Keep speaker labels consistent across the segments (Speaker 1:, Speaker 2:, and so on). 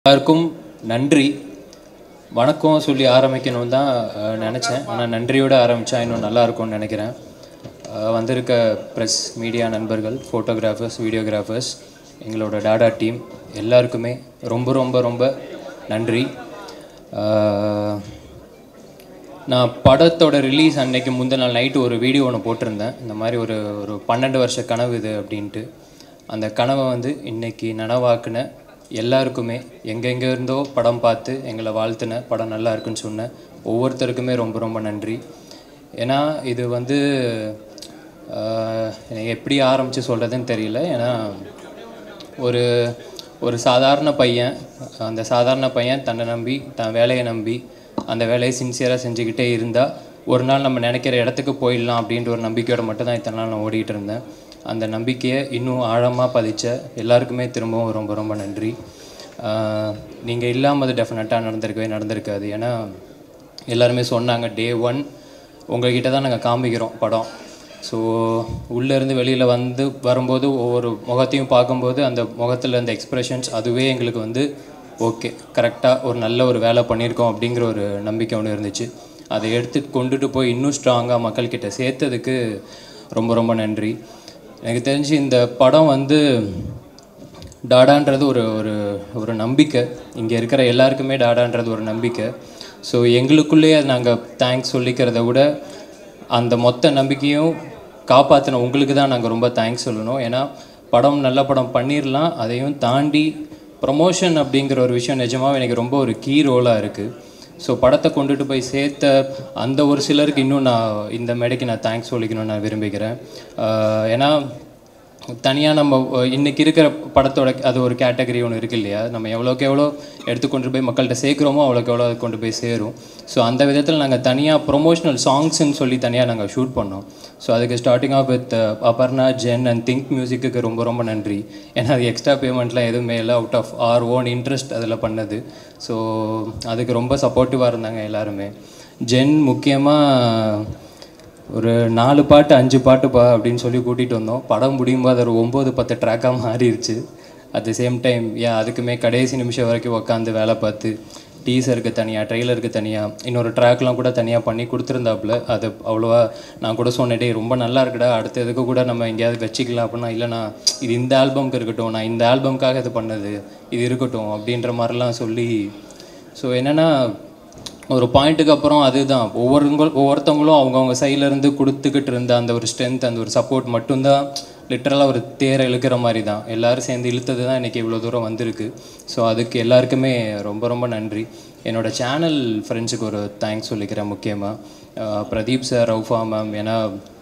Speaker 1: எல்லாருக்கும் நன்றி வணக்கம் சொல்லி ஆரம்பிக்கணும் தான் நினச்சேன் ஆனால் நன்றியோடு ஆரம்பித்தா இன்னும் நல்லா இருக்கும்னு நினைக்கிறேன் அஹ் வந்திருக்க ப்ரெஸ் மீடியா நண்பர்கள் ஃபோட்டோகிராஃபர்ஸ் வீடியோகிராஃபர்ஸ் எங்களோட டாடா டீம் எல்லாருக்குமே ரொம்ப ரொம்ப ரொம்ப நன்றி அஹ் நான் படத்தோட ரிலீஸ் அன்னைக்கு முந்தின நாள் நைட்டு ஒரு வீடியோ ஒன்று போட்டிருந்தேன் இந்த மாதிரி ஒரு ஒரு பன்னெண்டு வருஷ கனவு இது அப்படின்ட்டு அந்த கனவை வந்து இன்னைக்கு நனவாக்குன எல்லாருக்குமே எங்கெங்கே இருந்தோ படம் பார்த்து எங்களை வாழ்த்துன படம் நல்லா இருக்குன்னு சொன்ன ஒவ்வொருத்தருக்குமே ரொம்ப ரொம்ப நன்றி ஏன்னா இது வந்து ஆஹ், எனக்கு எப்படி ஆரம்பித்து சொல்கிறதுன்னு தெரியல ஏன்னா ஒரு ஒரு சாதாரண பையன் அந்த சாதாரண பையன் தன்னை நம்பி தன் வேலையை நம்பி அந்த வேலையை சின்சியராக செஞ்சுக்கிட்டே இருந்தால் ஒரு நாள் நம்ம நினைக்கிற இடத்துக்கு போயிடலாம் அப்படின்ற ஒரு நம்பிக்கையோட மட்டும் தான் இத்தனை நாள் நான் ஓடிட்டு இருந்தேன் அந்த நம்பிக்கையை இன்னும் ஆழமாக பதிச்ச எல்லாருக்குமே திரும்பவும் ரொம்ப ரொம்ப நன்றி நீங்கள் இல்லாமல் அது டெஃபினட்டாக நடந்திருக்கவே நடந்திருக்காது ஏன்னா எல்லாருமே சொன்னாங்க டே ஒன் உங்கள்கிட்ட தான் நாங்கள் காமிக்கிறோம் படம் ஸோ உள்ளேருந்து வெளியில் வந்து வரும்போது ஒவ்வொரு முகத்தையும் பார்க்கும்போது அந்த முகத்தில் இருந்த எக்ஸ்ப்ரெஷன்ஸ் அதுவே எங்களுக்கு வந்து ஓகே கரெக்டாக ஒரு நல்ல ஒரு வேலை பண்ணியிருக்கோம் அப்படிங்கிற ஒரு நம்பிக்கை ஒன்று இருந்துச்சு அதை எடுத்து கொண்டுட்டு போய் இன்னும் ஸ்ட்ராங்காக மக்கள்கிட்ட சேர்த்ததுக்கு ரொம்ப ரொம்ப நன்றி எனக்கு தெரிஞ்சு இந்த படம் வந்து டாடான்றது ஒரு ஒரு ஒரு நம்பிக்கை இங்கே இருக்கிற எல்லாருக்குமே டாடான்றது ஒரு நம்பிக்கை ஸோ எங்களுக்குள்ளேயே நாங்கள் தேங்க்ஸ் சொல்லிக்கிறத விட அந்த மொத்த நம்பிக்கையும் காப்பாற்றின உங்களுக்கு தான் நாங்கள் ரொம்ப தேங்க்ஸ் சொல்லணும் ஏன்னா படம் நல்ல படம் பண்ணிடலாம் அதையும் தாண்டி ப்ரமோஷன் அப்படிங்கிற ஒரு விஷயம் நிஜமாவே எனக்கு ரொம்ப ஒரு கீ ரோலாக இருக்குது ஸோ படத்தை கொண்டுட்டு போய் சேர்த்த அந்த ஒரு சிலருக்கு இன்னும் நான் இந்த மேடைக்கு நான் தேங்க்ஸ் சொல்லிக்கணும்னு நான் விரும்புகிறேன் ஆஹ் ஏன்னா தனியாக நம்ம அஹ், இன்னைக்கு இருக்கிற படத்தோட அது ஒரு கேட்டகரி ஒன்று இருக்கு இல்லையா நம்ம எவ்வளோக்கு எவ்வளோ எடுத்து கொண்டு போய் மக்கள்கிட்ட சேர்க்குறோமோ அவ்வளோக்கு எவ்வளோ அது கொண்டு போய் சேரும் ஸோ அந்த விதத்தில் நாங்கள் தனியாக ப்ரொமோஷனல் சாங்ஸ்ன்னு சொல்லி தனியாக நாங்கள் ஷூட் பண்ணோம் ஸோ அதுக்கு starting off with Aparna Jen and think மியூசிக்கு ரொம்ப ரொம்ப நன்றி ஏன்னா அது எக்ஸ்ட்ரா பேமெண்ட்லாம் எதுவுமே இல்லை out of our own interest அதில் பண்ணது ஸோ அதுக்கு ரொம்ப சப்போர்ட்டிவாக இருந்தாங்க எல்லாருமே ஜென் முக்கியமாக ஒரு நாலு பாட்டு அஞ்சு பாட்டு பா அப்படின்னு சொல்லி கூட்டிகிட்டு வந்தோம் படம் முடியும் போது ஒரு ஒம்பது பத்து ட்ராக்காக மாறிடுச்சு அட் த சேம் டைம் ஏன் அதுக்குமே கடைசி நிமிஷம் வரைக்கும் உட்காந்து வேலை பார்த்து டீசருக்கு தனியாக ட்ரெய்லருக்கு தனியாக இன்னொரு ட்ராக்லாம் கூட தனியாக பண்ணி கொடுத்துருந்தாப்புல அது அவ்வளோவா நான் கூட சொன்னேன் "டேய், ரொம்ப நல்லா இருக்குடா அடுத்த இதுக்கு கூட நம்ம எங்கேயாவது வச்சுக்கலாம் அப்படின்னா இல்லைண்ணா இது இந்த ஆல்பம்க்கு இருக்கட்டும் நான் இந்த ஆல்பம்க்காக இது பண்ணது இது இருக்கட்டும் அப்படின்ற மாதிரிலாம் சொல்லி ஸோ என்னென்னா ஒரு பாயிண்ட்டுக்கு அப்புறம் அதுதான் ஒவ்வொருங்க ஒவ்வொருத்தவங்களும் அவங்கவுங்க சைடுல இருந்து கொடுத்துக்கிட்டு இருந்த அந்த ஒரு ஸ்ட்ரென்த் அந்த ஒரு சப்போர்ட் மட்டும்தான் லிட்டரலாக ஒரு தேரை இழுக்கிற மாதிரி தான் எல்லாரும் சேர்ந்து இழுத்தது தான் இன்றைக்கி இவ்வளோ தூரம் வந்திருக்கு ஸோ அதுக்கு எல்லாருக்குமே ரொம்ப ரொம்ப நன்றி என்னோட சேனல் ஃப்ரெண்ட்ஸுக்கு ஒரு தேங்க்ஸ் சொல்லிக்கிறேன் முக்கியமாக பிரதீப் சார் ரவுஃபா மேம் ஏன்னா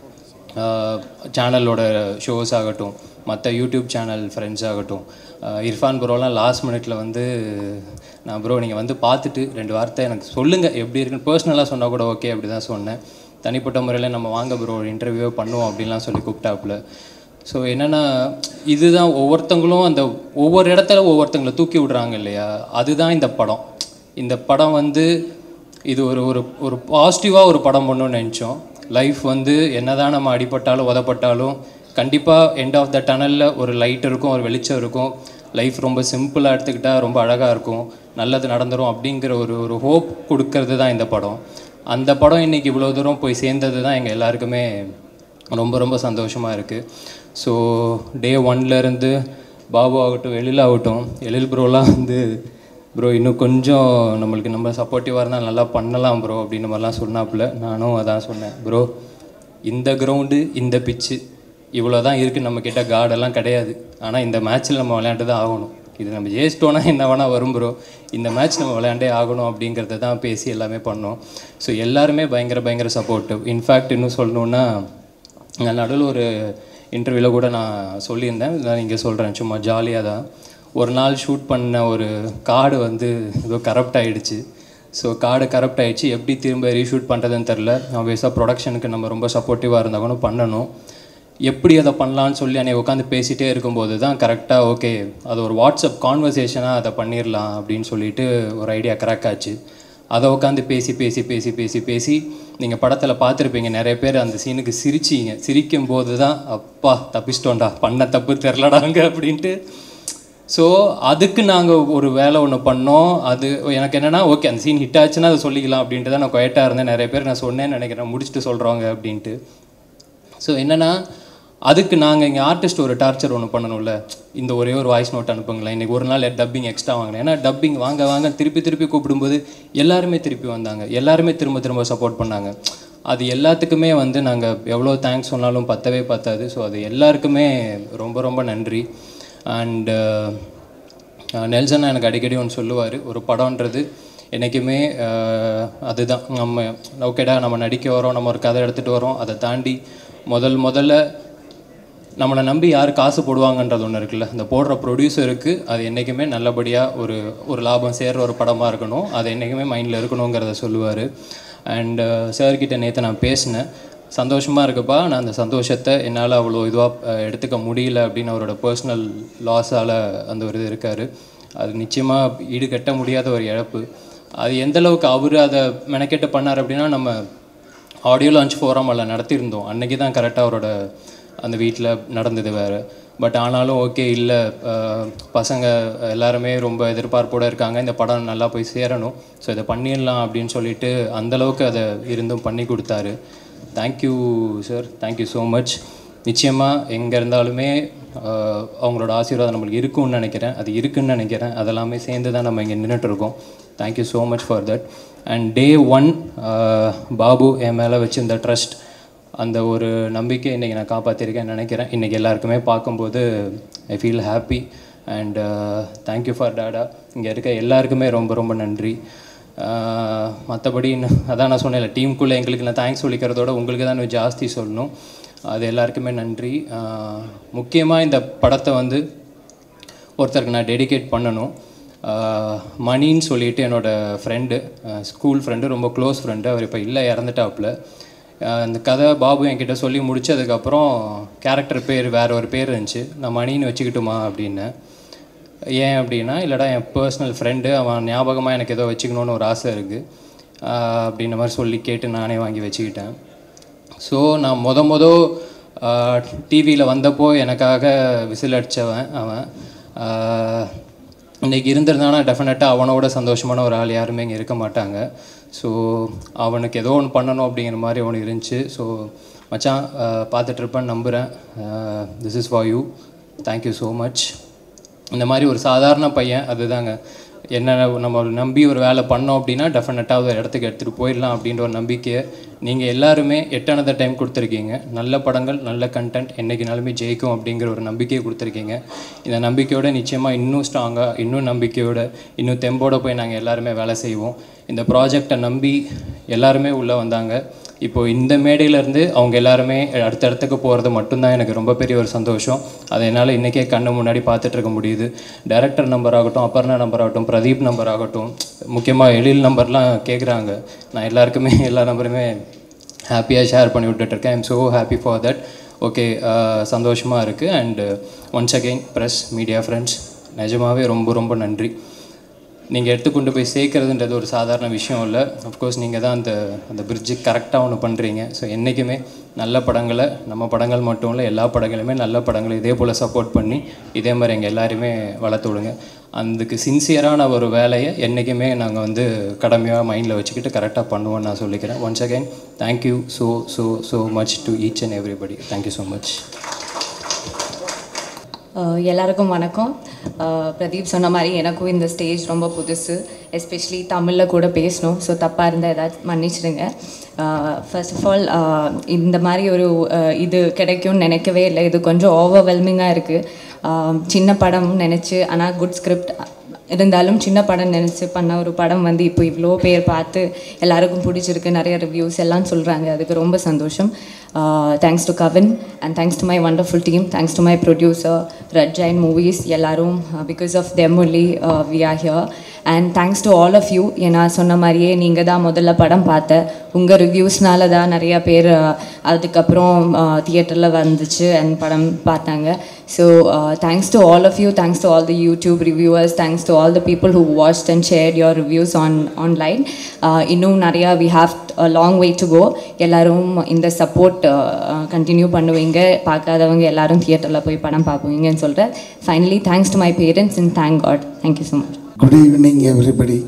Speaker 1: சேனலோட ஷோஸ் ஆகட்டும் மற்ற யூடியூப் சேனல் ஃப்ரெண்ட்ஸ் ஆகட்டும் ஆஹ் இர்ஃபான் ப்ரோலாம் லாஸ்ட் மினிட்ல வந்து நான் ப்ரோ நீங்கள் வந்து பார்த்துட்டு ரெண்டு வார்த்தை எனக்கு சொல்லுங்கள் எப்படி இருக்குன்னு பர்சனலாக சொன்னால் கூட ஓகே அப்படி தான் சொன்னேன் தனிப்பட்ட முறையில் நம்ம வாங்க ப்ரோ ஒரு இன்டர்வியூ பண்ணுவோம் அப்படின்லாம் சொல்லி கூப்பிட்டாப்புல ஸோ என்னென்னா இதுதான் ஒவ்வொருத்தங்களும் அந்த ஒவ்வொரு இடத்துல ஒவ்வொருத்தங்களை தூக்கி விடுறாங்க இல்லையா அதுதான் இந்த படம் இந்த படம் வந்து இது ஒரு ஒரு ஒரு பாசிட்டிவாக ஒரு படம் பண்ணணும்னு நினச்சோம் லைஃப் வந்து என்னதான் நம்ம அடிபட்டாலும் உதப்பட்டாலும் கண்டிப்பாக எண்ட் ஆஃப் த டனலில் ஒரு லைட் இருக்கும் ஒரு வெளிச்சம் இருக்கும் லைஃப் ரொம்ப சிம்பிளாக எடுத்துக்கிட்டால் ரொம்ப அழகாக இருக்கும் நல்லது நடந்துரும் அப்படிங்கிற ஒரு ஒரு ஹோப் கொடுக்கறது தான் இந்த படம் அந்த படம் இன்னைக்கு இவ்வளோ தூரம் போய் சேர்ந்தது தான் எங்கள் எல்லாருக்குமே ரொம்ப ரொம்ப சந்தோஷமாக இருக்குது ஸோ டே ஒன்லேருந்து பாபு ஆகட்டும் எழில் ஆகட்டும் எழில் ப்ரோலாம் வந்து ப்ரோ இன்னும் கொஞ்சம் நம்மளுக்கு நம்ம சப்போர்ட்டிவாக இருந்தால் நல்லா பண்ணலாம் ப்ரோ அப்படின்னு மாதிரிலாம் சொன்னாப்புல நானும் அதான் சொன்னேன் ப்ரோ இந்த கிரவுண்டு இந்த பிச்சு இவ்வளோ தான் இருக்குது நம்ம கிட்ட கார்டெல்லாம் கிடையாது ஆனால் இந்த மேட்ச்சில் நம்ம விளையாண்டு தான் ஆகணும் இது நம்ம ஜெயிச்சிட்டோன்னா என்ன வேணால் வரும் ப்ரோ இந்த மேட்ச் நம்ம விளையாண்டே ஆகணும் அப்படிங்கிறத தான் பேசி எல்லாமே பண்ணோம் ஸோ எல்லாருமே பயங்கர பயங்கர சப்போர்ட்டிவ் இன்ஃபேக்ட் இன்னும் சொல்லணுன்னா நான் நடுவில் ஒரு இன்டர்வியூவில் கூட நான் சொல்லியிருந்தேன் நான் இங்கே சொல்கிறேன் சும்மா ஜாலியாக தான் ஒரு நாள் ஷூட் பண்ண ஒரு கார்டு வந்து ஏதோ கரப்ட் ஆகிடுச்சு ஸோ கார்டு கரப்ட் ஆயிடுச்சு எப்படி திரும்ப ரீஷூட் பண்ணுறதுன்னு தெரில ஆப்வியஸாக ப்ரொடக்ஷனுக்கு நம்ம ரொம்ப சப்போர்ட்டிவாக இருந்தாலும் பண்ணணும் எப்படி அதை பண்ணலான்னு சொல்லி அன்னைக்கு உட்காந்து பேசிகிட்டே இருக்கும்போது தான் கரெக்டாக ஓகே அது ஒரு வாட்ஸ்அப் கான்வர்சேஷனாக அதை பண்ணிடலாம் அப்படின்னு சொல்லிட்டு ஒரு ஐடியா கிராக் ஆச்சு அதை உட்காந்து பேசி பேசி பேசி பேசி பேசி நீங்கள் படத்தில் பார்த்துருப்பீங்க நிறைய பேர் அந்த சீனுக்கு சிரிச்சிங்க சிரிக்கும் போது தான் அப்பா தப்பிச்சிட்டோண்டா பண்ண தப்பு தெரிலடாங்க அப்படின்ட்டு ஸோ அதுக்கு நாங்கள் ஒரு வேலை ஒன்று பண்ணோம் அது எனக்கு என்னென்னா ஓகே அந்த சீன் ஹிட் ஆச்சுன்னா அதை சொல்லிக்கலாம் அப்படின்ட்டு தான் நான் குவைட்டாக இருந்தேன் நிறைய பேர் நான் சொன்னேன்னு நினைக்கிறேன் முடிச்சுட்டு சொல்கிறவங்க அப்படின்ட்டு ஸோ என்னென்னா அதுக்கு நாங்கள் இங்கே ஆர்டிஸ்ட் ஒரு டார்ச்சர் ஒன்று பண்ணணும்ல இந்த ஒரே ஒரு வாய்ஸ் நோட் அனுப்புங்களேன் இன்றைக்கி ஒரு நாள் டப்பிங் எக்ஸ்ட்ரா வாங்கினேன் ஏன்னா டப்பிங் வாங்க வாங்க திருப்பி திருப்பி கூப்பிடும்போது எல்லாருமே திருப்பி வந்தாங்க எல்லாருமே திரும்ப திரும்ப சப்போர்ட் பண்ணாங்க அது எல்லாத்துக்குமே வந்து நாங்கள் எவ்வளோ தேங்க்ஸ் சொன்னாலும் பத்தவே பத்தாது ஸோ அது எல்லாருக்குமே ரொம்ப ரொம்ப நன்றி அண்டு நெல்சன் எனக்கு அடிக்கடி ஒன்று சொல்லுவார் ஒரு படம்ன்றது என்றைக்குமே அஹ், அதுதான் நம்ம ஓகேடா நம்ம நடிக்க வரோம் நம்ம ஒரு கதை எடுத்துகிட்டு வரோம் அதை தாண்டி முதல் முதல்ல நம்மளை நம்பி யார் காசு போடுவாங்கன்றது ஒன்று இருக்குல்ல அந்த போடுற ப்ரொடியூசருக்கு அது என்றைக்குமே நல்லபடியாக ஒரு ஒரு லாபம் சேர்ற ஒரு படமாக இருக்கணும் அது என்றைக்குமே மைண்டில் இருக்கணுங்கிறத சொல்லுவார் அண்டு சார்கிட்ட நேற்று நான் பேசினேன் சந்தோஷமாக இருக்குப்பா நான் அந்த சந்தோஷத்தை என்னால் அவ்வளோ இதுவாக எடுத்துக்க முடியல அப்படின்னு அவரோட பர்சனல் லாஸால் அந்த ஒரு இது இருக்கார் அது நிச்சயமாக ஈடுகட்ட முடியாத ஒரு இழப்பு அது எந்த அளவுக்கு அவர் அதை மெனக்கெட்டு பண்ணார் அப்படின்னா நம்ம ஆடியோ லான்ச் ஃபோரம் அதில் நடத்தியிருந்தோம் அன்றைக்கி தான் கரெக்டாக அவரோட அந்த வீட்டில் நடந்தது வேறு பட் ஆனாலும் ஓகே இல்லை பசங்க எல்லாருமே ரொம்ப எதிர்பார்ப்போடு இருக்காங்க இந்த படம் நல்லா போய் சேரணும் ஸோ இதை பண்ணிடலாம் அப்படின்னு சொல்லிட்டு அந்தளவுக்கு அதை இருந்தும் பண்ணி கொடுத்தாரு thank you sir thank you so much நிச்சயமாக எங்கே இருந்தாலுமே ஆஹ், அவங்களோட ஆசீர்வாதம் நம்மளுக்கு இருக்கும்னு நினைக்கிறேன் அது இருக்குன்னு நினைக்கிறேன் அதெல்லாமே சேர்ந்து தான் நம்ம இங்கே நின்றுட்டு இருக்கோம் thank you so much for that and day one Babu என் மேலே வச்சிருந்த ட்ரஸ்ட் அந்த ஒரு நம்பிக்கை இன்றைக்கி நான் காப்பாற்றிருக்கேன்னு நினைக்கிறேன் இன்றைக்கி எல்லாருக்குமே பார்க்கும்போது I feel happy and thank you for Dada இங்கே இருக்க எல்லாருக்குமே ரொம்ப ரொம்ப நன்றி மற்றபடி அதான் நான் சொன்னேன்ல டீமுக்குள்ளே எங்களுக்கு நான் தேங்க்ஸ் சொல்லிக்கிறதோட உங்களுக்கு தான் இன்னும் ஜாஸ்தி சொல்லணும் அது எல்லாருக்குமே நன்றி முக்கியமாக இந்த படத்தை வந்து ஒருத்தருக்கு நான் டெடிகேட் பண்ணணும் ஆஹ் மணின்னு சொல்லிட்டு என்னோடய ஃப்ரெண்டு ஸ்கூல் ஃப்ரெண்டு ரொம்ப க்ளோஸ் ஃப்ரெண்டு அவர் இப்போ இல்லை இறந்துட்டாப்புல ஆஹ் அந்த கதை பாபு என்கிட்ட சொல்லி முடிச்சதுக்கப்புறம் கேரக்டர் பேர் வேற ஒரு பேர் இருந்துச்சு நான் மணின்னு வச்சுக்கிட்டுமா அப்படின்னேன் ஏன் அப்படின்னா இல்லைடா என் பர்சனல் ஃப்ரெண்டு அவன் ஞாபகமாக எனக்கு ஏதோ வச்சுக்கணுன்னு ஒரு ஆசை இருக்குது அப்படின்ற மாதிரி சொல்லி கேட்டு நானே வாங்கி வச்சுக்கிட்டேன் ஸோ நான் மொத மொத டிவியில் வந்தப்போ எனக்காக விசில் அடித்தவன் அவன் ஆஹ், இன்னைக்கு இருந்திருந்தானா டெஃபினட்டாக அவனோட சந்தோஷமான ஒரு ஆள் யாருமே இங்கே இருக்க மாட்டாங்க ஸோ அவனுக்கு ஏதோ ஒன்று பண்ணணும் அப்படிங்கிற மாதிரி ஒன்று இருந்துச்சு ஸோ மச்சான் பார்த்துட்ருப்பேன்னு நம்புகிறேன் this is for you thank you so much இந்த மாதிரி ஒரு சாதாரண பையன் அதுதாங்க என்ன நம்ம ஒரு நம்பி ஒரு வேலை பண்ணோம் அப்படின்னா டெஃபினட்டாக ஒரு இடத்துக்கு எடுத்துகிட்டு போயிடலாம் அப்படின்ற ஒரு நம்பிக்கையை நீங்கள் எல்லாருமே எட்டானத டைம் கொடுத்துருக்கீங்க நல்ல படங்கள் நல்ல கண்டென்ட் என்றைக்குனாலுமே ஜெயிக்கும் அப்படிங்கிற ஒரு நம்பிக்கையை கொடுத்துருக்கீங்க இந்த நம்பிக்கையோட நிச்சயமாக இன்னும் ஸ்ட்ராங்காக இன்னும் நம்பிக்கையோட இன்னும் தெம்போட போய் நாங்கள் எல்லாருமே வேலை செய்வோம் இந்த ப்ராஜெக்டை நம்பி எல்லாருமே உள்ளே வந்தாங்க இப்போ இந்த மேடையிலேருந்து அவங்க எல்லாருமே அடுத்த இடத்துக்கு போகிறது மட்டும்தான் எனக்கு ரொம்ப பெரிய ஒரு சந்தோஷம் அதை என்னால் இன்றைக்கே கண்ணு முன்னாடி பார்த்துட்டு இருக்க முடியுது டைரக்டர் நம்பர் ஆகட்டும் அபர்ணா நம்பர் ஆகட்டும் பிரதீப் நம்பர் ஆகட்டும் முக்கியமாக எழில் நம்பர்லாம் கேட்குறாங்க நான் எல்லாருக்குமே எல்லா நம்பருமே ஹாப்பியாக ஷேர் பண்ணி விட்டுட்ருக்கேன் I'm so happy for that okay சந்தோஷமாக இருக்குது and once again press media friends நிஜமாவே ரொம்ப ரொம்ப நன்றி நீங்கள் எடுத்து கொண்டு போய் சேர்க்கறதுன்றது ஒரு சாதாரண விஷயம் இல்லை அஃப்கோர்ஸ் நீங்கள் தான் அந்த அந்த பிரிட்ஜு கரெக்டாக ஒன்று பண்ணுறீங்க ஸோ என்றைக்குமே நல்ல படங்களை நம்ம படங்கள் மட்டும் இல்லை எல்லா படங்களுமே நல்ல படங்களை இதே போல் சப்போர்ட் பண்ணி இதே மாதிரி எங்கள் எல்லாரையுமே வளர்த்து விடுங்க அதுக்கு சின்சியரான ஒரு வேலையை என்றைக்குமே நாங்கள் வந்து கடமையாக மைண்டில் வச்சுக்கிட்டு கரெக்டாக பண்ணுவோம்னு நான் சொல்லிக்கிறேன் once again thank you so so so much to each and everybody thank you so much
Speaker 2: uh எல்லாருக்கும் வணக்கம் அஹ் பிரதீப் சொன்ன மாதிரி எனக்கும் இந்த ஸ்டேஜ் ரொம்ப புதுசு எஸ்பெஷலி தமிழில் கூட பேசணும் ஸோ தப்பாக இருந்தால் ஏதாச்சும் மன்னிச்சிடுங்க ஃபர்ஸ்ட் ஆஃப் ஆல் இந்த மாதிரி ஒரு அஹ், இது கிடைக்கும்னு நினைக்கவே இல்லை இது கொஞ்சம் ஓவர்வெல்மிங்காக இருக்குது சின்ன படம் நினச்சி ஆனால் குட் ஸ்கிரிப்ட் இருந்தாலும் சின்ன படம் நினச்சி பண்ண ஒரு படம் வந்து இப்போ இவ்வளோ பேர் பார்த்து எல்லாருக்கும் பிடிச்சிருக்கு நிறைய ரிவ்யூஸ் எல்லாம் சொல்கிறாங்க அதுக்கு ரொம்ப சந்தோஷம் thanks to Kavin and thanks to my wonderful team thanks to my producer Red Giant Movies எல்லாரும் because of them only we are here and thanks to all of you ஏன்னா சொன்ன மாதிரியே நீங்கள் தான் முதல்ல படம் பார்த்த உங்கள் ரிவ்யூஸ்னால தான் நிறையா பேர் அஹ், அதுக்கப்புறம் தியேட்டரில் வந்துச்சு அண்ட் படம் பார்த்தாங்க so thanks to all of you thanks to all the YouTube reviewers thanks to all the people who watched and share your reviews on online இன்னும் நிறையா we have long way to go எல்லாரும் இந்த support continue பண்ணுவீங்க பார்க்காதவங்க எல்லாரும் தியேட்டரில் போய் படம் பார்ப்பீங்கன்னு சொல்கிறேன் finally thanks to my parents and thank God thank you so much
Speaker 3: good evening everybody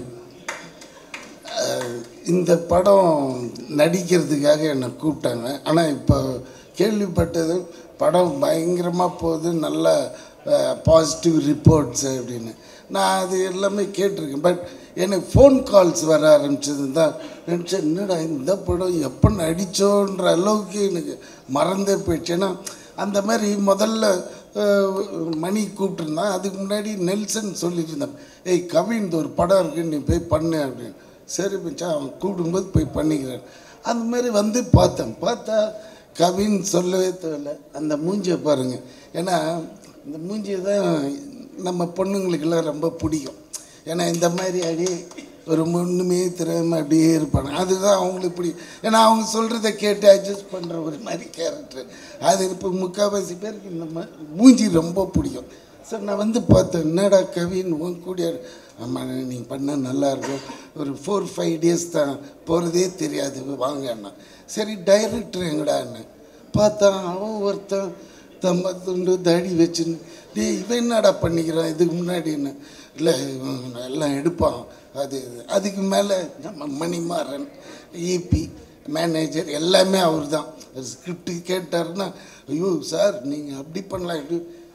Speaker 3: இந்த படம் நடிக்கிறதுக்காக என்னை கூப்பிட்டாங்க ஆனால் இப்போ கேள்விப்பட்டது படம் பயங்கரமாக போகுது நல்ல பாசிட்டிவ் ரிப்போர்ட்ஸ் அப்படின்னு நான் அது எல்லாமே கேட்டிருக்கேன் பட் எனக்கு ஃபோன் கால்ஸ் வர ஆரம்பிச்சது தான் நினச்சேன் என்னடா இந்த படம் எப்போ நடித்தோன்ற அளவுக்கு எனக்கு மறந்தே போயிடுச்சு ஏன்னா அந்த மாதிரி முதல்ல அஹ், மணி கூப்பிட்டுருந்தான் அதுக்கு முன்னாடி நெல்சன் சொல்லிட்டு இருந்தான் ஏய் கவின் இந்த ஒரு படம் இருக்கு நீ போய் பண்ணு அப்படின்னு சரி மச்சான் அவன் கூப்பிடும்போது போய் பண்ணிக்கிறேன் அந்த மாதிரி வந்து பார்த்தேன் பார்த்தா கவின் சொல்லவே தேவையில்ல அந்த மூஞ்சியை பாருங்க ஏன்னா இந்த மூஞ்சியை தான் நம்ம பொண்ணுங்களுக்கெல்லாம் ரொம்ப பிடிக்கும் ஏன்னா இந்த மாதிரி அப்படியே ஒரு ஒன்றுமே தெரியாமல் அப்படியே இருப்பாங்க அதுதான் அவங்களுக்கு பிடிக்கும் ஏன்னா அவங்க சொல்கிறத கேட்டு அட்ஜஸ்ட் பண்ணுற ஒரு மாதிரி கேரக்டர் அது இப்போ முக்கால்வாசி பேருக்கு இந்த மாதிரி மூஞ்சி ரொம்ப பிடிக்கும் சார் நான் வந்து பார்த்தேன் என்னடா கவின் உன் கூடிய ஆமாம் நீங்கள் பண்ணால் நல்லாயிருக்கும் ஒரு ஃபோர் ஃபைவ் டேஸ் தான் போகிறதே தெரியாது வாங்கண்ணா சரி டைரக்டர் எங்கடான்னு பார்த்தா அவன் ஒருத்தன் தம்ம துண்டு தாடி வச்சுன்னு டேய் இவன் என்னடா பண்ணிக்கிறான் இதுக்கு முன்னாடின்னு இல்லை இவன் எல்லாம் எடுப்பான் அது இது. அதுக்கு மேலே நம்ம மணிமாறன் ஈபி மேனேஜர் எல்லாமே அவர் தான் ஸ்கிரிப்ட் கேட்டாருன்னா ஐயோ சார் நீங்கள் அப்படி பண்ணலாம் இப்படி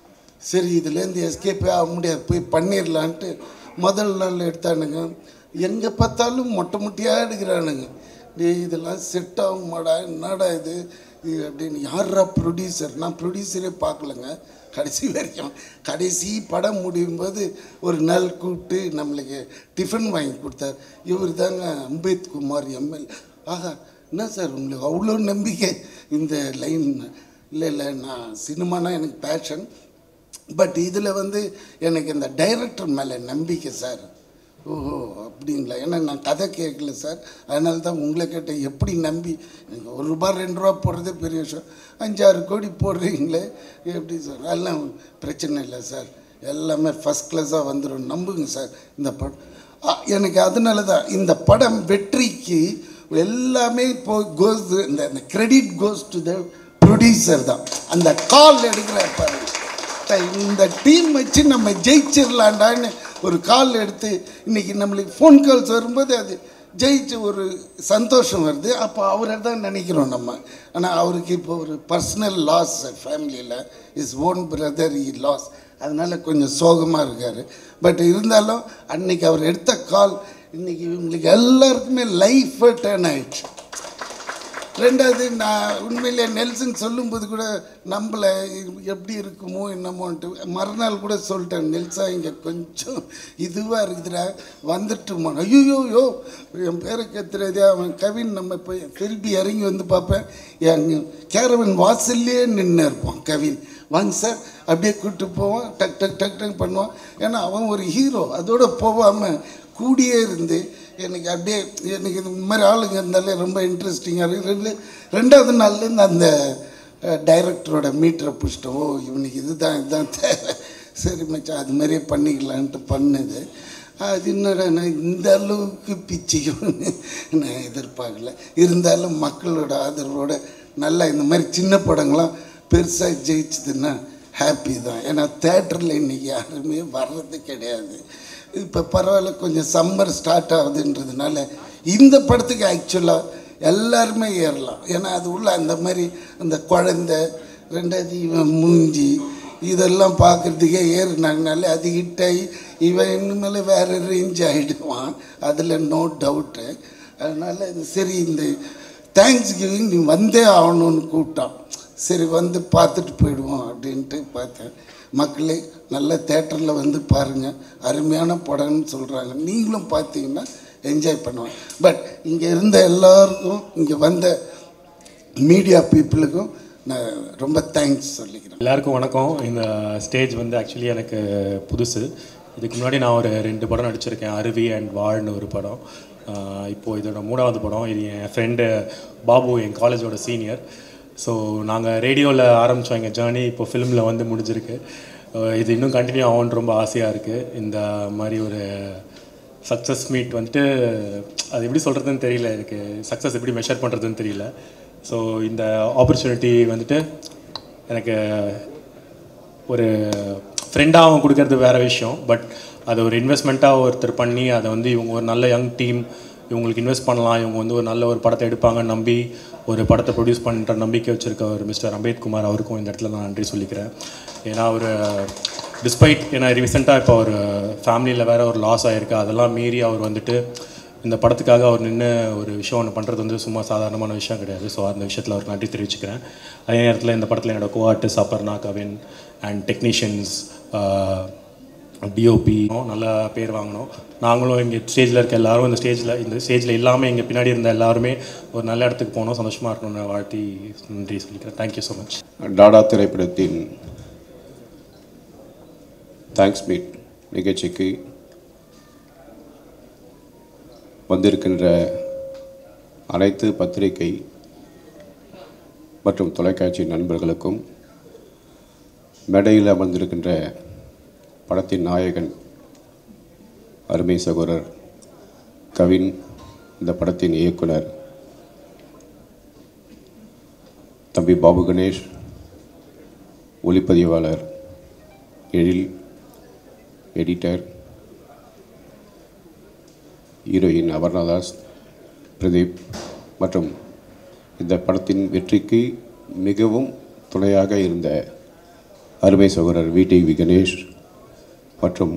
Speaker 3: சரி இதுலேருந்து எஸ்கேப்பே ஆக முடியாது போய் பண்ணிடலான்ட்டு முதல் நாள் எடுத்தானுங்க எங்கே பார்த்தாலும் மொட்டை மொட்டையாக எடுக்கிறானுங்க டேய் இதெல்லாம் செட் ஆகுமாடா என்னடா இது இது அப்படின்னு யாரா ப்ரொடியூசர் நான் ப்ரொடியூசரே பார்க்கலங்க கடைசி வரைக்கும் கடைசி படம் முடியும் போது ஒரு நாள் கூப்பிட்டு நம்மளுக்கு டிஃபன் வாங்கி கொடுத்தார் இவர் தாங்க அம்பேத்குமார் எம்எல் ஆஹா என்ன சார் உங்களுக்கு அவ்வளோ நம்பிக்கை இந்த லைன் இல்லை இல்லை நான் சினிமானா எனக்கு பேஷன் பட் இதில் வந்து எனக்கு இந்த டைரக்டர் மேலே நம்பிக்கை சார் ஓஹோ அப்படிங்களா ஏன்னா நான் கதை கேட்கல சார் அதனால தான் உங்களை கேட்டேன் எப்படி நம்பி எனக்கு ஒரு ரூபா ரெண்டு ரூபா போடுறதே பெரிய விஷயம் அஞ்சாறு கோடி போடுறீங்களே எப்படி சார் அதெல்லாம் பிரச்சனை இல்லை சார் எல்லாமே ஃபஸ்ட் கிளாஸாக வந்துடும் நம்புங்க சார் இந்த படம் ஆ, எனக்கு அதனால தான் இந்த படம் வெற்றிக்கு எல்லாமே இப்போ கோஸ் இந்த இந்த credit goes to the producer தான் அந்த கால் எடுக்கிற பாருங்க த- இந்த டீம் வச்சு நம்ம ஜெயிச்சிடலாண்டான்னு ஒரு கால் எடுத்து இன்னைக்கு நம்மளுக்கு ஃபோன் கால்ஸ் வரும்போது அது ஜெயிச்சு ஒரு சந்தோஷம் வருது அப்போ அவரை தான் நினைக்கிறோம் நம்ம ஆனால் அவருக்கு இப்போ ஒரு பர்சனல் லாஸ் ஃபேமிலியில் இஸ் ஓன் பிரதர் இ லாஸ் அதனால கொஞ்சம் சோகமாக இருக்கார் பட் இருந்தாலும் அன்னைக்கு அவர் எடுத்த கால் இன்னைக்கு இவங்களுக்கு எல்லாருக்குமே லைஃப் டேர்ன் ஆயிடுச்சு ரெண்டாவது நான் உண்மையிலே நெல்சன் சொல்லும்போது கூட நம்மளை எப்படி இருக்குமோ என்னமோன்ட்டு மறுநாள் கூட சொல்லிட்டேன் நெல்சா இங்கே கொஞ்சம் இதுவாக இருக்குதுடா வந்துட்டுமா ஐயோ யோ என் பேரை கத்துறதே அவன் கவின் நம்ம போய் திருப்பி இறங்கி வந்து பார்ப்பேன் என் கேரவன் வாசல்லே நின்று இருப்பான் கவின் வாங்க சார் அப்படியே கூப்பிட்டு போவான் டக் டக் டக் டக் பண்ணுவான் ஏன்னா அவன் ஒரு ஹீரோ அதோட போகாமல் கூடியே இருந்து எனக்கு அப்படியே எனக்கு இந்த மாதிரி ஆளுங்க இருந்தாலே ரொம்ப இன்ட்ரெஸ்டிங்காக இருக்குது ரெண்டு ரெண்டாவது நாள்லேருந்து அந்த டைரக்டரோட மீட்டரை பிடிச்சிட்டோம் ஓ இவனுக்கு இதுதான் இதுதான் தேவை சரி மச்சான் அது மாதிரியே பண்ணிக்கலான்ட்டு பண்ணுது அது என்னடா நான் இந்த அளவுக்கு பிச்சையும் நான் எதிர்பார்க்கல இருந்தாலும் மக்களோட ஆதரவோட நல்லா இந்த மாதிரி சின்ன படங்கள்லாம் பெருசாக ஜெயிச்சதுன்னா ஹாப்பி தான் ஏன்னா தேட்டரில் இன்றைக்கி யாருமே வர்றது கிடையாது இப்போ பரவாயில்ல கொஞ்சம் சம்மர் ஸ்டார்ட் ஆகுதுன்றதுனால இந்த படத்துக்கு ஆக்சுவலாக எல்லாருமே ஏறலாம் ஏன்னா அது உள்ள அந்த மாதிரி அந்த குழந்தை ரெண்டாவது இவன் மூஞ்சி இதெல்லாம் பார்க்குறதுக்கே ஏறினாங்கனாலே அது ஹிட் ஆகி இவன் இனிமேல் வேறு ரேஞ்ச் ஆகிடுவான் அதில் நோ டவுட்டு அதனால் இது சரி இந்த தேங்க்ஸ் கிவிங் நீ வந்தே ஆகணும்னு கூப்பிட்டான் சரி வந்து பார்த்துட்டு போயிடுவோம் அப்படின்ட்டு பார்த்தேன் மக்களே நல்ல தேட்டரில் வந்து பாருங்கள் அருமையான படம்னு சொல்கிறாங்க நீங்களும் பார்த்தீங்கன்னா என்ஜாய் பண்ணுவேன் பட் இங்கே இருந்த எல்லாருக்கும் இங்கே வந்த மீடியா பீப்புளுக்கும் நான் ரொம்ப தேங்க்ஸ் சொல்லிக்கிறேன்
Speaker 4: எல்லாருக்கும் வணக்கம் இந்த ஸ்டேஜ் வந்து ஆக்சுவலி எனக்கு புதுசு இதுக்கு முன்னாடி நான் ஒரு ரெண்டு படம் நடிச்சிருக்கேன் அருவி அண்ட் வாழ்னு ஒரு படம் ஆஹ் இப்போ இதோட மூணாவது படம் இது என் ஃப்ரெண்டு பாபு என் காலேஜோட சீனியர் ஸோ நாங்கள் ரேடியோவில் ஆரம்பித்தோம் எங்கள் ஜேர்னி இப்போ ஃபிலிமில் வந்து முடிஞ்சிருக்கு ஆஹ் இது இன்னும் கண்டினியூ ஆகும்னு ரொம்ப ஆசையாக இருக்குது இந்த மாதிரி ஒரு சக்ஸஸ் மீட் வந்துட்டு அது எப்படி சொல்கிறதுன்னு தெரியல எனக்கு சக்ஸஸ் எப்படி மெஷர் பண்ணுறதுன்னு தெரியல ஸோ இந்த ஆப்பர்ச்சுனிட்டி வந்துட்டு எனக்கு ஒரு ஃப்ரெண்டாக அவன் கொடுக்கறது வேற விஷயம் பட் அதை ஒரு இன்வெஸ்ட்மெண்ட்டாக ஒருத்தர் பண்ணி அதை வந்து இவங்க ஒரு நல்ல யங் டீம் இவங்களுக்கு இன்வெஸ்ட் பண்ணலாம் இவங்க வந்து ஒரு நல்ல ஒரு படத்தை எடுப்பாங்கன்னு நம்பி ஒரு படத்தை ப்ரொடியூஸ் பண்ணுற நம்பிக்கை வச்சுருக்க ஒரு மிஸ்டர் அம்பேத்குமார் அவருக்கும் இந்த இடத்துல நான் நன்றி சொல்லிக்கிறேன் ஏன்னா அவர் டிஸ்பைட் ஏன்னா ரீசெண்டாக இப்போ ஒரு ஃபேமிலியில் வேற ஒரு லாஸ் ஆகிருக்கு அதெல்லாம் மீறி அவர் வந்துட்டு இந்த படத்துக்காக அவர் நின்று ஒரு விஷயம் ஒன்று பண்ணுறது வந்து சும்மா சாதாரணமான விஷயம் கிடையாது ஸோ அந்த விஷயத்தில் அவருக்கு நன்றி தெரிவிச்சுக்கிறேன் அதே நேரத்தில் இந்த படத்தில் என்னோட co artist Aparna Kavin and technicians DOP நல்ல பேர் வாங்கினோம் நாங்களும் இங்கே ஸ்டேஜில் இருக்க எல்லாரும் இந்த ஸ்டேஜில் இந்த ஸ்டேஜில் இல்லாமல் எங்கள் பின்னாடி இருந்த எல்லாருமே ஒரு நல்ல இடத்துக்கு போனோம் சந்தோஷமாக இருக்கணும்னு வாழ்த்தி நன்றி சொல்லிக்கிறேன் தேங்க்யூ ஸோ மச்
Speaker 5: டாடா திரைப்படத்தின் தேங்க்ஸ் மீட் நிகழ்ச்சிக்கு வந்திருக்கின்ற அனைத்து பத்திரிகை மற்றும் தொலைக்காட்சி நண்பர்களுக்கும் மேடையில் அமர்ந்திருக்கின்ற படத்தின் நாயகன் அருமை சகோதரர் கவின் இந்த படத்தின் இயக்குனர் தம்பி பாபு கணேஷ் ஒளிப்பதிவாளர் எழில் எடிட்டர் ஹீரோயின் அபர்ணாதாஸ் பிரதீப் மற்றும் இந்த படத்தின் வெற்றிக்கு மிகவும் துணையாக இருந்த அருமை சகோதரர் விடிவி கணேஷ் மற்றும்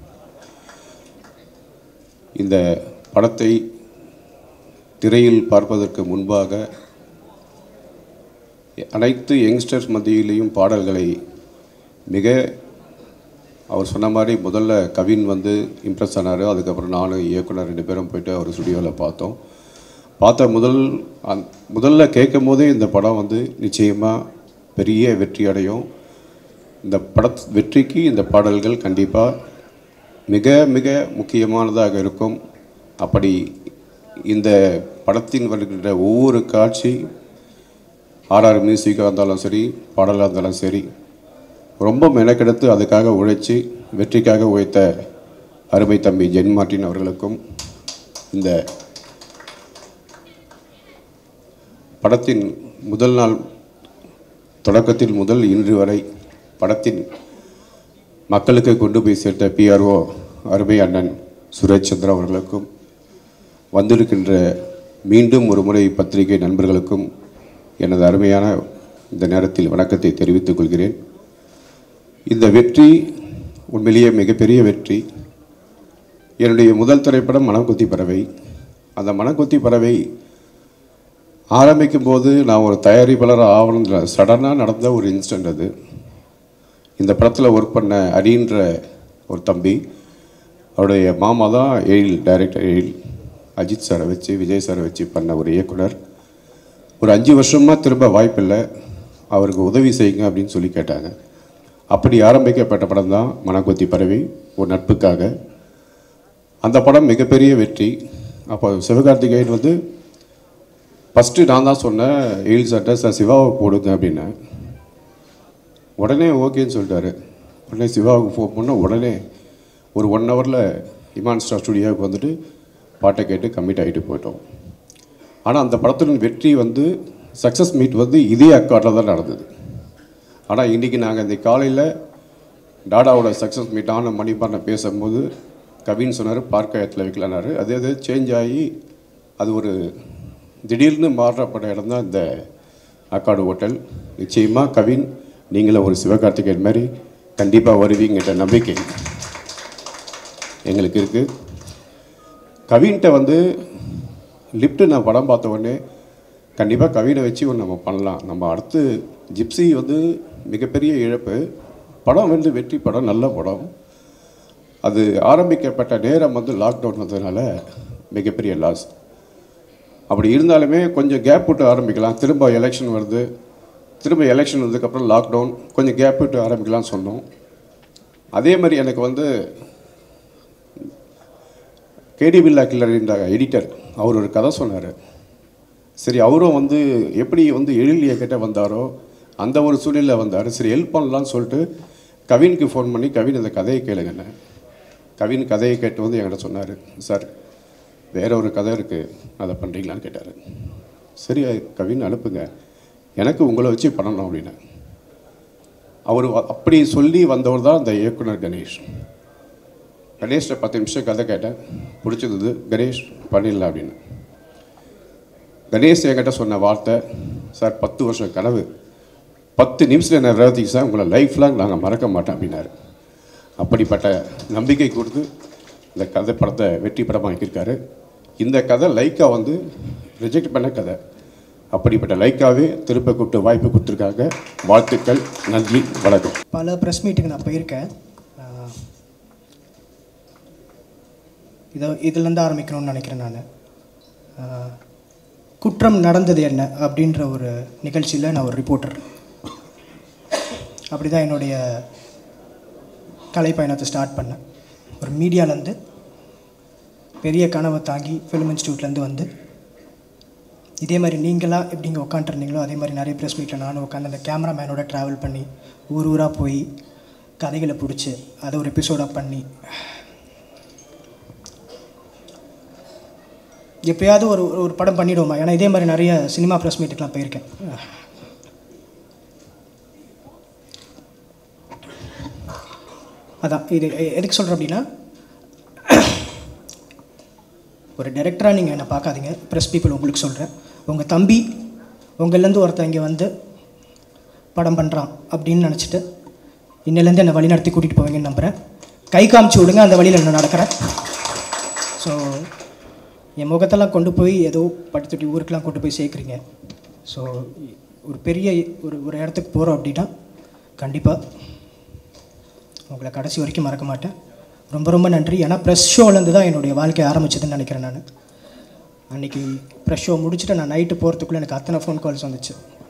Speaker 5: இந்த படத்தை திரையில் பார்ப்பதற்கு முன்பாக அனைத்து யங்ஸ்டர்ஸ் மத்தியிலையும் பாடல்களை மிக அவர் சொன்ன மாதிரி முதல்ல கவின் வந்து இம்ப்ரெஸ் ஆனார் அதுக்கப்புறம் நானும் இயக்குனர் ரெண்டு பேரும் போயிட்டு அவர் ஸ்டுடியோவில் பார்த்தோம் பார்த்த முதல் அந் முதல்ல கேட்கும் போதே இந்த படம் வந்து நிச்சயமாக பெரிய வெற்றி அடையும் இந்த பட வெற்றிக்கு இந்த பாடல்கள் கண்டிப்பாக மிக மிக முக்கியமானதாக இருக்கும் அப்படி இந்த படத்தின் வருகின்ற ஒவ்வொரு காட்சி ஆர்ஆர் மியூசிக்காக இருந்தாலும் சரி பாடலாக இருந்தாலும் சரி ரொம்ப மெனக்கெடுத்து அதுக்காக உழைச்சி வெற்றிக்காக உழைத்த அருமை தம்பி ஜென் மார்ட்டின் அவர்களுக்கும் இந்த படத்தின் முதல் நாள் தொடக்கத்தில் முதல் இன்று வரை படத்தின் மக்களுக்கு கொண்டு போய் சேர்த்த பிஆர்ஓ அருமை அண்ணன் சுரேஷ் சந்திரா அவர்களுக்கும் வந்திருக்கின்ற மீண்டும் ஒரு முறை பத்திரிகை நண்பர்களுக்கும் எனது அருமையான இந்த நேரத்தில் வணக்கத்தை தெரிவித்துக் கொள்கிறேன் இந்த வெற்றி உண்மையிலேயே மிகப்பெரிய வெற்றி என்னுடைய முதல் திரைப்படம் மனக்குத்தி பறவை அந்த மனக்குத்தி பறவை ஆரம்பிக்கும் போது நான் ஒரு தயாரிப்பாளர் ஆகணும் சடனாக நடந்த ஒரு இன்சிடெண்ட் அது இந்த படத்தில் ஒர்க் பண்ண அடின்ற ஒரு தம்பி அவருடைய மாமா தான் எழில் டைரக்டர் எழில் அஜித் சாரை வச்சு விஜய் சாரை வச்சு பண்ண ஒரு இயக்குனர் ஒரு அஞ்சு வருஷமாக திரும்ப வாய்ப்பில்லை அவருக்கு உதவி செய்யுங்க அப்படின்னு சொல்லி கேட்டாங்க அப்படி ஆரம்பிக்கப்பட்ட படம் தான் மனக்கொத்தி பறவை ஒரு நட்புக்காக அந்த படம் மிகப்பெரிய வெற்றி அப்போ சிவகார்த்திகேயன் வந்து ஃபஸ்ட்டு நான் தான் சொன்னேன் எயில் சட்டை சார் சிவாவை போடுங்க அப்படின்னேன் உடனே ஓகேன்னு சொல்லிட்டாரு உடனே சிவாவுக்கு ஃபோன் பண்ணால் உடனே ஒரு ஒன் ஹவரில் இமான் ஸ்டார் ஸ்டுடியோவுக்கு வந்துட்டு பாட்டை கேட்டு கம்மிட் ஆகிட்டு போயிட்டோம் ஆனால் அந்த படத்தின் வெற்றி வந்து சக்ஸஸ் மீட் வந்து இதே அக்காட்டில் தான் நடந்தது ஆனால் இன்றைக்கி நாங்கள் இந்த காலையில் டாடாவோட சக்ஸஸ் மீட்டான மணிப்பான பேசும்போது கவின் சொன்னார் பார்க்கத்தில் வைக்கலனாரு அதே அது சேஞ்ச் ஆகி அது ஒரு திடீர்னு மாற்றப்பட்ட இடம் தான் இந்த அக்காடு ஹோட்டல் நிச்சயமாக கவின் நீங்களும் ஒரு சிவகார்த்திகேயன் மாதிரி கண்டிப்பாக வருவீங்கன்ற நம்பிக்கை எங்களுக்கு இருக்குது கவின்கிட்ட வந்து லிஃப்ட்டு நான் படம் பார்த்த உடனே கண்டிப்பாக கவினை வச்சு ஒன்று நம்ம பண்ணலாம் நம்ம அடுத்து ஜிப்சி வந்து மிகப்பெரிய இழப்பு படம் வந்து வெற்றி படம் நல்ல படம் அது ஆரம்பிக்கப்பட்ட நேரம் வந்து லாக்டவுன் வந்ததுனால மிகப்பெரிய லாஸ் அப்படி இருந்தாலுமே கொஞ்சம் கேப் விட்டு ஆரம்பிக்கலாம் திரும்ப எலெக்ஷன் வருது திரும்ப எலெக்ஷன் வந்ததுக்கப்புறம் லாக்டவுன் கொஞ்சம் கேப் விட்டு ஆரம்பிக்கலாம்னு சொன்னோம் அதே மாதிரி எனக்கு வந்து கேடி பில்லா கில்லர் என்ற எடிட்டர் அவர் ஒரு கதை சொன்னார் சரி அவரும் வந்து எப்படி வந்து எழில் இயக்கிட்ட வந்தாரோ அந்த ஒரு சூழ்நிலையில் வந்தார் சரி ஹெல்ப் பண்ணலான்னு சொல்லிட்டு கவினுக்கு ஃபோன் பண்ணி கவின் அந்த கதையை கேளுங்கண்ணே கவின் கதையை கேட்டு வந்து என்கிட்ட சொன்னார் சார் வேற ஒரு கதை இருக்குது அதை பண்ணுறீங்களான்னு கேட்டார் சரி கவின் அனுப்புங்க எனக்கு உங்களை வச்சு பண்ணணும் அப்படின்னு அவர் அப்படி சொல்லி வந்தவர் தான் அந்த இயக்குனர் கணேஷ் கணேஷ்ட பத்து நிமிஷம் கதை கேட்டேன் பிடிச்சிருந்தது கணேஷ் பண்ணிடலாம் அப்படின்னு கணேஷ் என்கிட்ட சொன்ன வார்த்தை சார் பத்து வருஷம் கனவு பத்து நிமிஷத்தில் என்ன நிறைவேற்றிக்கு சார் உங்களை லைஃப் லாங் நாங்கள் மறக்க மாட்டோம் அப்படின்னாரு அப்படிப்பட்ட நம்பிக்கை கொடுத்து இந்த கதை படத்தை வெற்றி படமாக ஆக்கியிருக்காரு இந்த கதை லைக்கா வந்து ரிஜெக்ட் பண்ண கதை அப்படிப்பட்ட லைக்காவே திரும்ப கூப்பிட்டு வாய்ப்பு கொடுத்துருக்காங்க வாழ்த்துக்கள் நன்றி வணக்கம்
Speaker 6: பல ப்ரெஸ் மீட்டுக்கு நான் போயிருக்கேன் ஆஹ் இதை இதுலேருந்து ஆரம்பிக்கணும்னு நினைக்கிறேன் நான் குற்றம் நடந்தது என்ன அப்படின்ற ஒரு நிகழ்ச்சியில் நான் ஒரு ரிப்போர்ட்டர் அப்படி தான் என்னுடைய கலை பயணத்தை ஸ்டார்ட் பண்ணேன் ஒரு மீடியாலேருந்து பெரிய கனவை தாங்கி ஃபிலிம் இன்ஸ்டியூட்லேருந்து வந்து இதே மாதிரி நீங்களாக எப்படி இங்கே உட்காந்துருந்தீங்களோ அதே மாதிரி நிறைய ப்ரெஸ் மீட்டில் நானும் உட்காந்து அந்த கேமராமேனோட ட்ராவல் பண்ணி ஊர் ஊராக போய் கதைகளை பிடிச்சி அதை ஒரு எபிசோடாக பண்ணி எப்பயாவது ஒரு ஒரு படம் பண்ணிடுவோமா ஏன்னா இதே மாதிரி நிறைய சினிமா ப்ரெஸ் மீட்டுக்கெலாம் போயிருக்கேன் அதான் இது எ- எதுக்கு சொல்கிறேன் அப்படின்னா ஒரு டைரக்டராக நீங்கள் என்னை பார்க்காதீங்க ப்ரெஸ் பீப்புள் உங்களுக்கு சொல்கிறேன் உங்கள் தம்பி உங்கள்லேருந்து ஒருத்தன் இங்கே வந்து படம் பண்ணுறான் அப்படின்னு நினச்சிட்டு இன்னிலேருந்து என்னை வழி நடத்தி கூட்டிகிட்டு போவீங்கன்னு நம்புகிறேன் கை காமிச்சு விடுங்க அந்த வழியில் நான் நடக்கிறேன் ஸோ என் முகத்தெல்லாம் கொண்டு போய் ஏதோ படுத்துட்டி ஊருக்கெலாம் கொண்டு போய் சேர்க்குறீங்க ஸோ ஒரு பெரிய ஒரு ஒரு இடத்துக்கு போகிறோம் அப்படின்னா கண்டிப்பாக உங்களை கடைசி வரைக்கும் மறக்க மாட்டேன் ரொம்ப ரொம்ப நன்றி ஏன்னா ப்ரெஸ் ஷோலேருந்து தான் என்னுடைய வாழ்க்கை ஆரம்பிச்சதுன்னு நினைக்கிறேன் நான் அன்றைக்கி ப்ரெஸ் ஷோ முடிச்சுட்டு நான் நைட்டு போகிறதுக்குள்ளே எனக்கு அத்தனை ஃபோன் கால்ஸ் வந்துச்சு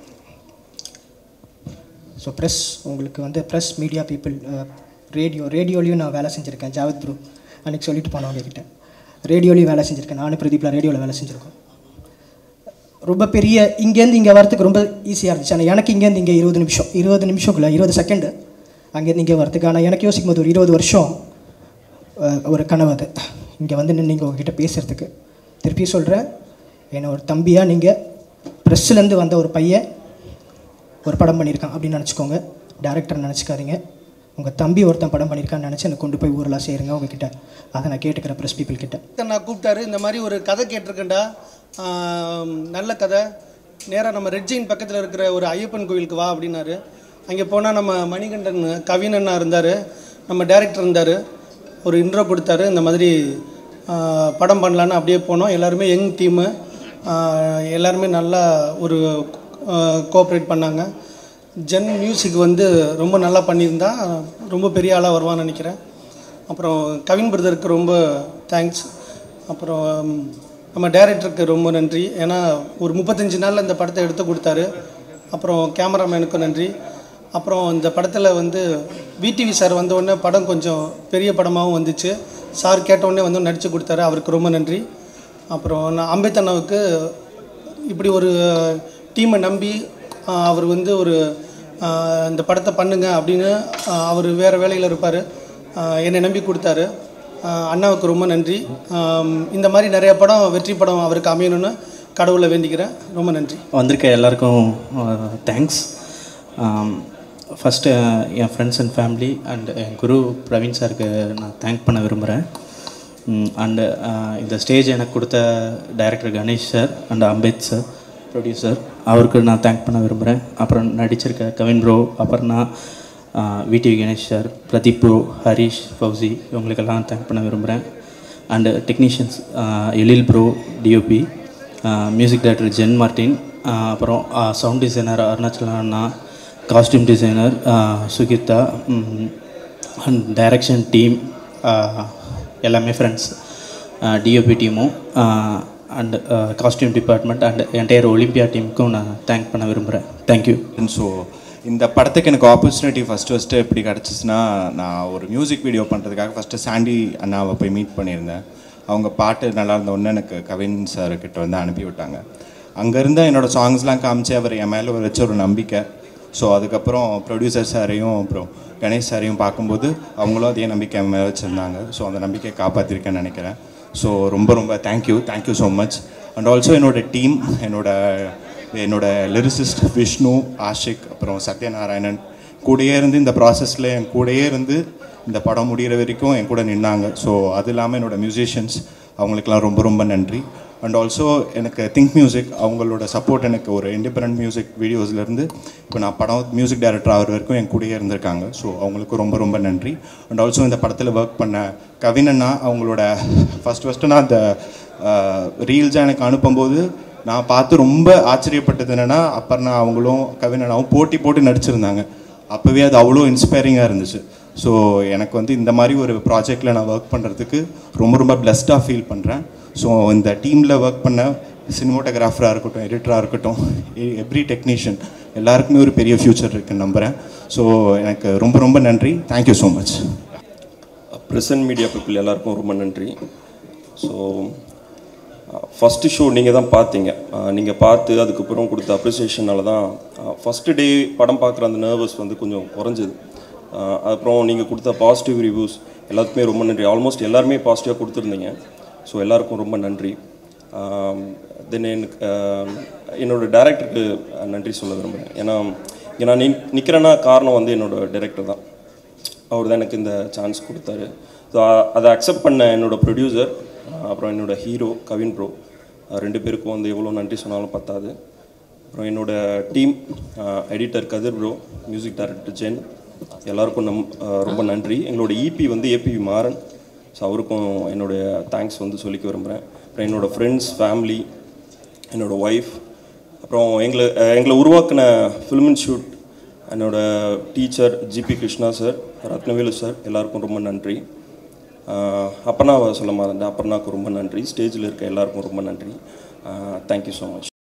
Speaker 6: ஸோ ப்ரெஸ் உங்களுக்கு வந்து ப்ரெஸ் மீடியா பீப்புள் ரேடியோ ரேடியோலையும் நான் வேலை செஞ்சுருக்கேன் ஜாவத் ப்ரூ அன்றைக்கி சொல்லிட்டு போனவங்க கிட்ட ரேடியோலையும் வேலை செஞ்சுருக்கேன் நானும் பிரதீப்லாம் ரேடியோவில் வேலை செஞ்சுருக்கோம் ரொம்ப பெரிய இங்கேருந்து இங்கே வரத்துக்கு ரொம்ப ஈஸியாக இருந்துச்சு ஆனால் எனக்கு இங்கேருந்து இங்கே இருபது நிமிஷம் இருபது நிமிஷம்குள்ள இருபது செகண்டு அங்கேருந்து இங்கே வரத்துக்கு ஆனால் எனக்கு யோசிக்கும் போது ஒரு இருபது வருஷம் அஹ், ஒரு கனவு அது இங்கே வந்து நின்று நீங்கள் உங்ககிட்ட பேசுகிறதுக்கு திருப்பி சொல்கிறேன் என்னை ஒரு தம்பியாக நீங்கள் ப்ரெஸ்ஸுலேருந்து வந்த ஒரு பையன் ஒரு படம் பண்ணியிருக்கான் அப்படின்னு நினச்சிக்கோங்க டேரக்டர் நினச்சிக்காதீங்க உங்கள் தம்பி ஒருத்தன் படம் பண்ணியிருக்கான்னு நினச்சி எனக்கு கொண்டு போய் ஊரெல்லாம் சேருங்க உங்ககிட்ட அதை நான் கேட்டுக்கிறேன் ப்ரெஸ் பீப்புள் கிட்ட
Speaker 7: நான் கூப்பிட்டாரு இந்த மாதிரி ஒரு கதை கேட்டிருக்கேன்டா ஆம், நல்ல கதை நேராக நம்ம ரெட்ஜின் பக்கத்தில் இருக்கிற ஒரு ஐயப்பன் கோவிலுக்கு வா அப்படின்னாரு அங்கே போனால் நம்ம மணிகண்டன் கவின் அண்ணா இருந்தார் நம்ம டைரக்டர் இருந்தார் ஒரு இன்ட்ரோ கொடுத்தாரு இந்த மாதிரி ஆ, படம் பண்ணலான்னு அப்படியே போனோம் எல்லாருமே யங் டீமு எல்லாருமே நல்லா ஒரு கோஆப்ரேட் பண்ணாங்க ஜென் மியூசிக் வந்து ரொம்ப நல்லா பண்ணியிருந்தா ரொம்ப பெரிய ஆளாக வருவான்னு நினைக்கிறேன் அப்புறம் கவின் பிரதருக்கு ரொம்ப தேங்க்ஸ் அப்புறம் ம், நம்ம டைரக்டருக்கு ரொம்ப நன்றி ஏன்னா ஒரு முப்பத்தஞ்சு நாளில் இந்த படத்தை எடுத்து கொடுத்தாரு அப்புறம் கேமராமேனுக்கும் நன்றி அப்புறம் இந்த படத்தில் வந்து விடிவி சார் வந்த உடனே படம் கொஞ்சம் பெரிய படமாகவும் வந்துச்சு சார் கேட்ட உடனே வந்து நடித்து கொடுத்தாரு அவருக்கு ரொம்ப நன்றி அப்புறம் நான் அம்பேத் அண்ணாவுக்கு இப்படி ஒரு டீமை நம்பி ஆஹ், அவர் வந்து ஒரு ஆஹ், இந்த படத்தை பண்ணுங்க அப்படின்னு ஆஹ், அவர் வேறு வேலையில் இருப்பார் என்னை நம்பி கொடுத்தாரு ஆஹ், அண்ணாவுக்கு ரொம்ப நன்றி ஆம், இந்த மாதிரி நிறைய படம் வெற்றி படம் அவருக்கு அமையணும்னு கடவுளை வேண்டிக்கிறேன் ரொம்ப நன்றி
Speaker 8: வந்திருக்க எல்லாருக்கும் தேங்க்ஸ் ஃபஸ்ட்டு என் ஃப்ரெண்ட்ஸ் அண்ட் ஃபேமிலி அண்ட் என் குரு பிரவீன் சாருக்கு நான் தேங்க் பண்ண விரும்புகிறேன் அண்டு இந்த ஸ்டேஜ் எனக்கு கொடுத்த director Ganesh sir and Ambeth sir producer அவருக்கு நான் தேங்க் பண்ண விரும்புகிறேன் அப்புறம் நடிச்சிருக்க Kavin bro Aparna VTV Ganesh sir Pradeep bro Harish ஃபௌசி இவங்களுக்கெல்லாம் தேங்க் பண்ண விரும்புகிறேன் and technicians Ezhil bro DOP music director Jen Martin ஆஹ் அப்புறம் சவுண்ட் டிசைனர் அருணாச்சலம் அண்ணா costume designer Sugitha and direction team எல்லாமே ஃப்ரெண்ட்ஸ் டிஓபி டீமும் and costume department and entire Olympia டீமுக்கும் நான் தேங்க் பண்ண விரும்புகிறேன் தேங்க்யூ
Speaker 9: ஸோ இந்த படத்துக்கு எனக்கு ஆப்பர்ச்சுனிட்டி ஃபஸ்ட்டு ஃபஸ்ட்டு எப்படி கிடச்சிச்சுன்னா நான் ஒரு மியூசிக் வீடியோ பண்ணுறதுக்காக ஃபஸ்ட்டு சாண்டி அண்ணாவை போய் மீட் பண்ணியிருந்தேன் அவங்க பாட்டு நல்லா இருந்த உடனே எனக்கு கவின் சார் கிட்ட வந்து அனுப்பி விட்டாங்க அங்கேருந்து என்னோடய சாங்ஸ்லாம் காமிச்சு அவர் என் மேலே வச்ச ஒரு நம்பிக்கை ஸோ அதுக்கப்புறம் ப்ரொடியூசர் சாரையும் அப்புறம் கணேஷ் சாரையும் பார்க்கும்போது அவங்களும் அதே நம்பிக்கை என் மேலே வச்சுருந்தாங்க ஸோ அந்த நம்பிக்கையை காப்பாற்றிருக்கேன்னு நினைக்கிறேன் ஸோ ரொம்ப ரொம்ப thank you thank you so much and also என்னோட டீம் என்னோட என்னோட லிரிசிஸ்ட் விஷ்ணு ஆஷிக் அப்புறம் சத்யநாராயணன் கூடயே இருந்து இந்த ப்ராசஸில் என் கூடயே இருந்து இந்த படம் முடிகிற வரைக்கும் என் கூட நின்னாங்க ஸோ அது இல்லாமல் என்னோட மியூசிஷியன்ஸ் அவங்களுக்கெல்லாம் ரொம்ப ரொம்ப நன்றி அண்ட் ஆல்சோ எனக்கு திங்க் மியூசிக் அவங்களோட சப்போர்ட் எனக்கு ஒரு இண்டிபெண்ட் மியூசிக் வீடியோஸ்லேருந்து இப்போ நான் படம் மியூசிக் டைரக்டர் ஆகிற வரைக்கும் என் கூடயே இருந்திருக்காங்க ஸோ அவங்களுக்கு ரொம்ப ரொம்ப நன்றி அண்ட் ஆல்சோ இந்த படத்தில் ஒர்க் பண்ண கவினண்ணா அவங்களோட ஃபஸ்ட் ஃபஸ்ட்டு நான் அந்த ரீல்ஸாக எனக்கு அனுப்பும்போது நான் பார்த்து ரொம்ப ஆச்சரியப்பட்டது என்னென்னா அப்புறம் நான் அவங்களும் கவினண்ணாவும் போட்டி போட்டு நடிச்சிருந்தாங்க அப்போவே அது அவ்வளோ இன்ஸ்பைரிங்காக இருந்துச்சு ஸோ எனக்கு வந்து இந்த மாதிரி ஒரு ப்ராஜெக்டில் நான் ஒர்க் பண்ணுறதுக்கு ரொம்ப ரொம்ப பிளஸ்டாக ஃபீல் பண்ணுறேன் ஸோ இந்த டீமில் ஒர்க் பண்ண சினிமோட்டோகிராஃபராக இருக்கட்டும் எடிட்டராக இருக்கட்டும் எவ்ரி டெக்னீஷியன் எல்லாருக்குமே ஒரு பெரிய ஃப்யூச்சர் இருக்குன்னு நம்புகிறேன் ஸோ எனக்கு ரொம்ப ரொம்ப நன்றி thank you so much
Speaker 10: press and media people எல்லாருக்கும் ரொம்ப நன்றி ஸோ ஃபஸ்ட்டு ஷோ நீங்கள் தான் பார்த்தீங்க நீங்கள் பார்த்து அதுக்கப்புறம் கொடுத்த அப்ரிசியேஷனால தான் ஃபஸ்ட்டு டே படம் பார்க்குற அந்த நர்வஸ் வந்து கொஞ்சம் குறைஞ்சது அஹ் அப்புறம் நீங்கள் கொடுத்த பாசிட்டிவ் ரிவ்யூஸ் எல்லாத்துக்குமே ரொம்ப நன்றி ஆல்மோஸ்ட் எல்லாருமே பாசிட்டிவாக கொடுத்துருந்தீங்க ஸோ எல்லாருக்கும் ரொம்ப நன்றி தென் எனக்கு ஆஹ் என்னோட டேரக்டருக்கு நன்றி சொல்ல விரும்புகிறேன் ஏன்னா இங்கே நான் நிக் நிற்கிறேன்னா காரணம் வந்து என்னோட டைரக்டர் தான் அவர் தான் எனக்கு இந்த சான்ஸ் கொடுத்தாரு ஸோ அதை அக்செப்ட் பண்ண என்னோட ப்ரொடியூசர் அப்புறம் என்னோட ஹீரோ கவின் ப்ரோ ரெண்டு பேருக்கும் வந்து எவ்வளோ நன்றி சொன்னாலும் பத்தாது அப்புறம் என்னோட team editor Kathir bro music director Jen எல்லாருக்கும் நம் அஹ் ரொம்ப நன்றி எங்களோட இபி வந்து ஏபிவி மாறன் ஸோ அவருக்கும் என்னுடைய தேங்க்ஸ் வந்து சொல்லிக்க விரும்புகிறேன் அப்புறம் என்னோடய ஃப்ரெண்ட்ஸ் ஃபேமிலி என்னோடய ஒய்ஃப் அப்புறம் எங்களை அஹ் எங்களை உருவாக்கின ஃபிலிம் இன்ஸ்டியூட் என்னோட teacher GP Krishna sir Rathnavelu sir எல்லாருக்கும் ரொம்ப நன்றி அஹ் அப்பர்ணாவை சொல்ல மறந்தேன் அப்பர்ணாவுக்கு ரொம்ப நன்றி ஸ்டேஜில் இருக்க எல்லாருக்கும் ரொம்ப நன்றி தேங்க்யூ ஸோ மச்